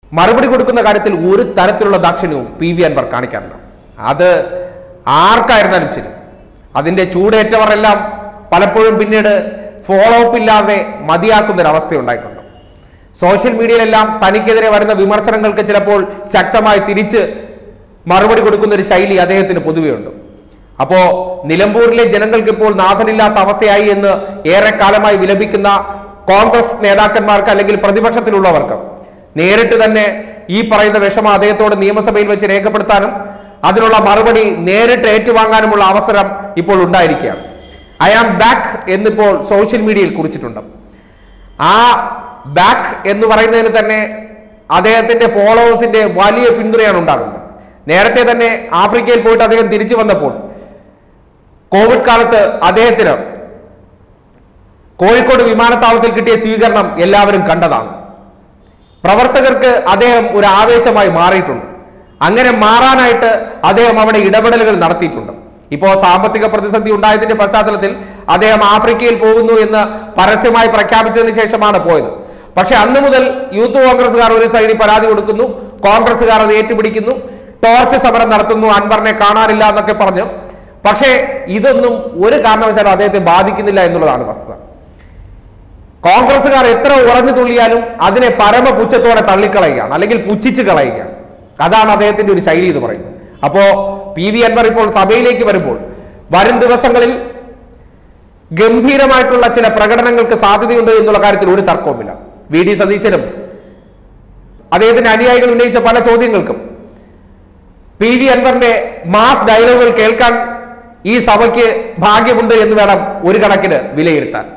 മറുപടി കൊടുക്കുന്ന കാര്യത്തിൽ ഒരു തരത്തിലുള്ള ദാക്ഷിണ്യവും പി വി അൻവർ കാണിക്കാറില്ല അത് ആർക്കായിരുന്നാലും ശരി അതിന്റെ ചൂടേറ്റവർ എല്ലാം പലപ്പോഴും പിന്നീട് ഫോളോ അപ്പ് ഇല്ലാതെ മതിയാക്കുന്ന ഒരു അവസ്ഥ ഉണ്ടായിട്ടുണ്ട് സോഷ്യൽ മീഡിയയിലെല്ലാം തനിക്കെതിരെ വരുന്ന വിമർശനങ്ങൾക്ക് ചിലപ്പോൾ ശക്തമായി തിരിച്ച് മറുപടി കൊടുക്കുന്ന ഒരു ശൈലി അദ്ദേഹത്തിന് പൊതുവെയുണ്ട് അപ്പോ നിലമ്പൂരിലെ ജനങ്ങൾക്ക് ഇപ്പോൾ നാഥനില്ലാത്ത അവസ്ഥയായി എന്ന് ഏറെക്കാലമായി വിലപിക്കുന്ന കോൺഗ്രസ് നേതാക്കന്മാർക്ക് അല്ലെങ്കിൽ പ്രതിപക്ഷത്തിലുള്ളവർക്ക് നേരിട്ട് തന്നെ ഈ പറയുന്ന വിഷമം അദ്ദേഹത്തോട് നിയമസഭയിൽ വെച്ച് രേഖപ്പെടുത്താനും അതിനുള്ള മറുപടി നേരിട്ട് ഏറ്റുവാങ്ങാനുമുള്ള അവസരം ഇപ്പോൾ ഉണ്ടായിരിക്കുകയാണ് ഐ ആം ബാക്ക് എന്നിപ്പോൾ സോഷ്യൽ മീഡിയയിൽ കുറിച്ചിട്ടുണ്ട് ആ ബാക്ക് എന്ന് പറയുന്നതിന് തന്നെ അദ്ദേഹത്തിന്റെ ഫോളോവേഴ്സിന്റെ വലിയ പിന്തുണയാണ് ഉണ്ടാകുന്നത് നേരത്തെ തന്നെ ആഫ്രിക്കയിൽ പോയിട്ട് അദ്ദേഹം തിരിച്ചു വന്നപ്പോൾ കോവിഡ് കാലത്ത് അദ്ദേഹത്തിന് കോഴിക്കോട് വിമാനത്താവളത്തിൽ കിട്ടിയ സ്വീകരണം എല്ലാവരും കണ്ടതാണ് പ്രവർത്തകർക്ക് അദ്ദേഹം ഒരു ആവേശമായി മാറിയിട്ടുണ്ട് അങ്ങനെ മാറാനായിട്ട് അദ്ദേഹം അവിടെ ഇടപെടലുകൾ നടത്തിയിട്ടുണ്ട് ഇപ്പോൾ സാമ്പത്തിക പ്രതിസന്ധി ഉണ്ടായതിന്റെ പശ്ചാത്തലത്തിൽ അദ്ദേഹം ആഫ്രിക്കയിൽ പോകുന്നു എന്ന് പരസ്യമായി പ്രഖ്യാപിച്ചതിന് ശേഷമാണ് പോയത് പക്ഷെ അന്ന് മുതൽ യൂത്ത് കോൺഗ്രസ്സുകാർ ഒരു സൈഡിൽ പരാതി കൊടുക്കുന്നു കോൺഗ്രസ്സുകാർ അത് ഏറ്റുപിടിക്കുന്നു ടോർച്ച് സമരം നടത്തുന്നു അൻവറിനെ കാണാനില്ല എന്നൊക്കെ പറഞ്ഞു പക്ഷേ ഇതൊന്നും ഒരു കാരണവശാലും അദ്ദേഹത്തെ ബാധിക്കുന്നില്ല എന്നുള്ളതാണ് വസ്തുത കോൺഗ്രസ്സുകാർ എത്ര ഉറഞ്ഞു തുള്ളിയാലും അതിനെ പരമപുച്ഛത്തോടെ തള്ളിക്കളയുകയാണ് അല്ലെങ്കിൽ പുച്ഛിച്ച് കളയുകയാണ് അതാണ് അദ്ദേഹത്തിന്റെ ഒരു ശൈലി എന്ന് പറയുന്നത് അപ്പോ പി വി അൻവർ ഇപ്പോൾ സഭയിലേക്ക് വരുമ്പോൾ വരും ദിവസങ്ങളിൽ ഗംഭീരമായിട്ടുള്ള ചില പ്രകടനങ്ങൾക്ക് സാധ്യതയുണ്ട് എന്നുള്ള കാര്യത്തിൽ ഒരു തർക്കവുമില്ല വി ഡി സതീശനും അദ്ദേഹത്തിന്റെ അനുയായികൾ ഉന്നയിച്ച പല ചോദ്യങ്ങൾക്കും പി വി അൻവറിന്റെ മാസ് ഡയലോഗുകൾ കേൾക്കാൻ ഈ സഭയ്ക്ക് ഭാഗ്യമുണ്ട് എന്ന് വേണം ഒരു കണക്കിന് വിലയിരുത്താൻ